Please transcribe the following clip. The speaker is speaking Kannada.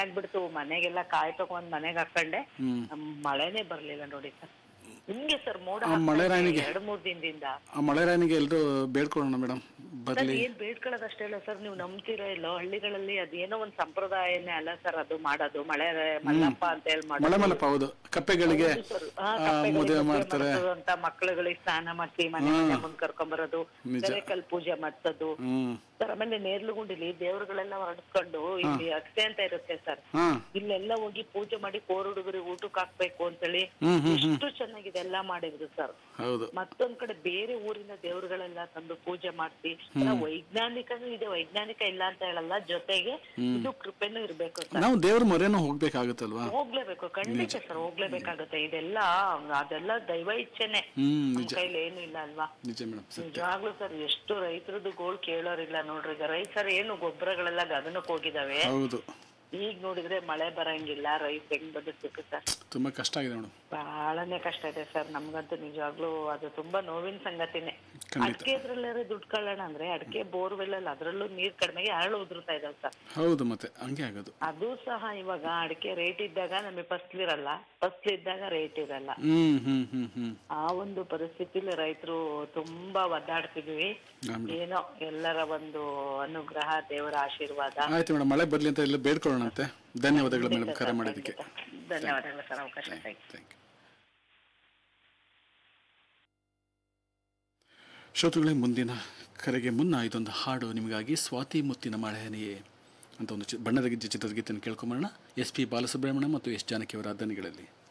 ಆಗ್ಬಿಡ್ತು ಮನೆಗೆಲ್ಲ ಕಾಯಿ ತಗೊಂಡ್ ಮನೆಗ್ ಹಾಕೊಂಡೆ ಹ್ಮ್ ನಮ್ ಮಳೆನೇ ಬರ್ಲಿಲ್ಲ ನೋಡಿ ಸರ್ ಹಿಂಗೆ ಸರ್ ಮೋಡ ಆ ಮಳೆ ರಾಣಿಗೆ- ಎರಡು ಮೂರ್ ದಿನದಿಂದ ಆ ಮಳೆರಾಯನಿಗೆ ಎಲ್ಲರೂ ಬೇಡ್ಕೊಳ್ಳೋಣ ಮೇಡಮ್ ಸರ್ ಬರಲಿ ಏನ್ ಬೇಡ್ಕೊಳ್ಳೋದಷ್ಟೇ ಅಲ್ಲ ಸರ್ ನೀವು ನಂಬ್ತೀರಾ ಇಲ್ಲೋ ಹಳ್ಳಿಗಳಲ್ಲಿ ಅದೇನೋ ಒಂದ್ ಸಂಪ್ರದಾಯನೇ ಅಲ್ಲ ಸರ್ ಅದು ಮಾಡೋದು ಮಳೆ ಮಲ್ಲಪ್ಪ ಅಂತ ಹೇಳಿ ಮಳೆ ಮಾಡೋದು ಮಲ್ಲಪ್ಪ ಹೌದು ಕಪ್ಪೆಗಳಿಗೆ ಹೌದು ಸರ್. ಆ, ಆ, ಕಪ್ಪೆಗಳಿಗೆ ಮದುವೆ ಮದುವೆ ಮಾಡ್ತಾರೆ ಮಾಡ್ಸೋದು ಅಂತ ಮಕ್ಕಳುಗಳಿಗೆ ಸ್ನಾನ ಮಾಡಿಸಿ ಮನೆ ಮನೆ ಮುಂದ್ ಕರ್ಕೊಂಡ್ ಬರೋದು ನಿಜ. ಕಲ್ ಪೂಜೆ ಮಾಡ್ಸೋದು ಹ್ಮ್ ಸರ್ ಆಮೇಲೆ ನೇರ್ಲುಗುಂಡಿಲಿ ದೇವರುಗಳೆಲ್ಲ ಹೊರಡಿಸ್ಕೊಂಡು ಇಲ್ಲಿ ಅಕ್ಷೆ ಅಂತ ಇರುತ್ತೆ ಸರ್ ಹಾ ಇಲ್ಲೆಲ್ಲ ಹೋಗಿ ಪೂಜೆ ಮಾಡಿ ಕೋರ್ ಹುಡುಗರಿಗೆ ಊಟಕ್ಕೆ ಹಾಕ್ಬೇಕು ಅಂತೇಳಿ ಹ್ಮ್ ಹ್ಮ್ ಹ್ಮ್ ಎಷ್ಟು ಚೆನ್ನಾಗಿದೆ ಎಲ್ಲ ಮಾಡಿದ್ರು ಸರ್ ಹೌದು ಮತ್ತೊಂದ್ ಕಡೆ ಬೇರೆ ಊರಿನ ದೇವರುಗಳೆಲ್ಲ ತಂದು ಪೂಜೆ ಮಾಡಿಸಿ ವೈಜ್ಞಾನಿಕನೂ ಇದೆ ವೈಜ್ಞಾನಿಕ ಇಲ್ಲ ಅಂತ ಹೇಳಲ್ಲ ಜೊತೆಗೆ ಇದು ಕೃಪೆನೂ ಇರ್ಬೇಕು ಸರ್ ನಾವು ದೇವ್ರ ಮೊರೆನೂ ಹೋಗ್ಬೇಕಾಗುತ್ತಲ್ವಾ ಹೋಗ್ಲೇಬೇಕು ಖಂಡಿತ ಸರ್ ಹೋಗ್ಲೇಬೇಕಾಗುತ್ತೆ ಇದೆಲ್ಲ ಅದೆಲ್ಲ ದೈವ ಇಚ್ಛೆನೆ ಹ್ಮ್ ನಮ್ ನಿಜ ಕೈಲಿ ಏನು ಇಲ್ಲ ಅಲ್ವಾ ನಿಜ ಮೇಡಮ್ ಸತ್ಯ ನಿಜವಾಗ್ಲೂ ಸರ್ ಎಷ್ಟು ರೈತರದ್ದು ಗೋಳ್ ಕೇಳೋರಿಲ್ಲ ನೋಡ್ರಿ ಈಗ ರೈತರು ಏನು ಗೊಬ್ಬರಗಳೆಲ್ಲ ಗಗನಕ್ಕೆ ಹೋಗಿದಾವೆ ಹೌದು ಈಗ ನೋಡಿದ್ರೆ ಮಳೆ ಬರಂಗಿಲ್ಲ ರೈತ ಹೆಂಗ್ ಬದುಕ್ಬೇಕು ಸರ್ ತುಂಬಾ ಕಷ್ಟ ಆಗಿದೆ ಮೇಡಮ್ ಬಹಳನೇ ಕಷ್ಟ ಇದೆ ಸರ್ ನಮ್ಗಂತೂ ನಿಜವಾಗ್ಲೂ ಅದು ತುಂಬಾ ನೋವಿನ ಸಂಗತಿನೇ ಖಂಡಿತ. ಅಡಿಕೆ ಇದ್ರಲ್ಲಾರೆ ದುಡ್ಡು ಕೊಳ್ಳೋಣ ಅಂದ್ರೆ ಅಡಿಕೆ ಬೋರ್ವೆಲ್ ಅಲ್ಲಿ ಅದ್ರಲ್ಲೂ ನೀರ್ ಕಡಿಮೆಗೆ ಹರಳು ಉದುರ್ತಾ ಇದಾವೆ ಸರ್ ಹೌದು ಮತ್ತೆ ಹಂಗೆ ಆಗೋದು ಅದು ಸಹ ಇವಾಗ ಅಡಿಕೆ ರೇಟ್ ಇದ್ದಾಗ ನಮಗೆ ಫಸ್ಲಿರಲ್ಲ ಫಸ್ಲ್ ಇದ್ದಾಗ ರೇಟ್ ಇರಲ್ಲ ಹ್ಮ್ ಹ್ಮ್ ಹ್ಮ್ ಹ್ಮ್ ಆ ಒಂದು ಪರಿಸ್ಥಿತಿಲಿ ರೈತರು ತುಂಬಾ ಒದ್ದಾಡ್ತಿದ್ವಿ ಹಾ ಮೇಡಮ್ ಏನೋ ಎಲ್ಲರ ಒಂದು ಅನುಗ್ರಹ ದೇವರ ಆಶೀರ್ವಾದ ಆಯ್ತು ಮೇಡಮ್ ಮಳೆ ಬರ್ಲಿ ಅಂತ ಎಲ್ಲ ಬೇಡ್ಕೊಳ್ಳೋಣಂತೆ ಧನ್ಯವಾದಗಳು ಮೇಡಮ್ ಕರೆ ಮಾಡಿದ್ದಕ್ಕೆ ಧನ್ಯವಾದಗಳು ಸರ್ ಅವಕಾಶ ಥ್ಯಾಂಕ್ ಯು ಥ್ಯಾಂಕ್ ಯು ಶ್ರೋತೃಗಳೇ ಮುಂದಿನ ಕರೆಗೆ ಮುನ್ನ ಇದೊಂದು ಹಾಡು ನಿಮಗಾಗಿ ಸ್ವಾತಿ ಮುತ್ತಿನ ಮಳೆಯನೆಯೇ ಅಂತ ಒಂದು ಚಿ ಬಣ್ಣದ ಗಿಜ್ಜೆ ಚಿತ್ರದ ಗೀತೆಯನ್ನು ಕೇಳ್ಕೊಂಬರೋಣ ಎಸ್ ಪಿ ಬಾಲಸುಬ್ರಹ್ಮಣ್ಯ ಮತ್ತು ಎಸ್ ಜಾನಕಿ ಅವರ ದನಿಗಳಲ್ಲಿ